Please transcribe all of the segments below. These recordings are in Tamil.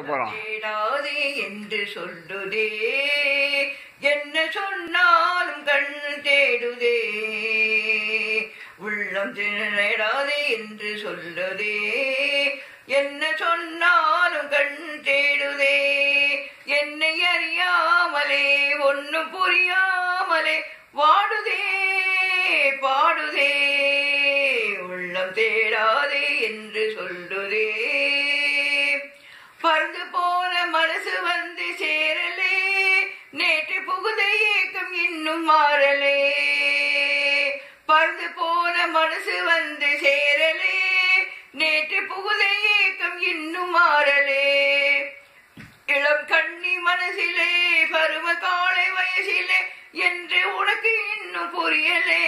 போறோம் தேடாதே என்று சொல்லுதே என்ன சொன்னாலும் கண் தேடுதே உள்ளம் தேடாதே என்று சொல்லுதே என்ன சொன்னாலும் கண் தேடுதே என்னை அறியாமலே ஒன்னும் புரியாமலே வாடுதே பாடுதே உள்ளம் தேடாதே என்று சொல்லுதே பறந்து போன மனசு வந்து சேரலே நேற்று புகுத ஏக்கம் இன்னும் மாறலே பறந்து போன மனசு வந்து சேரலே நேற்று புகுத ஏக்கம் இன்னும் மாறலே இளம் கண்ணி மனசிலே பருவ காலை வயசிலே என்று உனக்கு இன்னும் புரியலே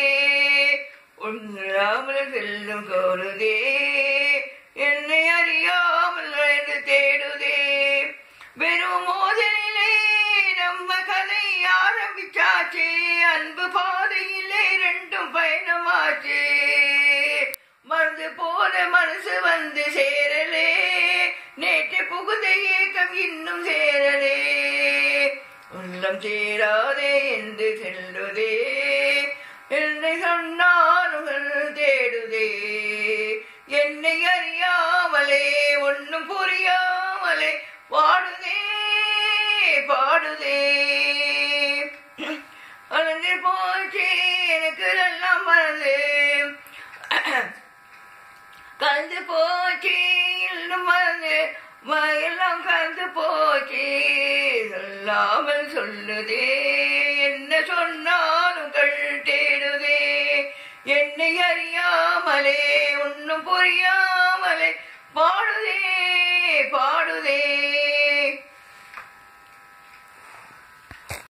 உண்ணாமல் செல்லும் கோருதே என்னை அறியாமல் என்று தேடுதே வெறும் மோதலிலே நம்ம கதை ஆரம்பிச்சாச்சே அன்பு பாதையிலே ரெண்டும் பயணமாச்சே மறந்து போன மனசு வந்து சேரலே நேற்று புகுத ஏக்கம் இன்னும் சேரலே உள்ளம் சேராதே என்று செல்லுதே என்னை சொன்னாலும் தேடுதே என்னை அறியாமலே ஒன்னும் புரியாமலே வாடுதே பாடுதே அழிஞ்சு போச்சு எனக்கு எல்லாம் மறந்து கலந்து போச்சு இன்னும் மறந்து ம- எல்லாம் கலந்து போச்சு சொல்லாமல் சொல்லுதே என்ன சொன்னாலும் கண் தேடுதே என்னை அறியாமலே ஒன்னும் புரியாமலே பாடுதே பாடு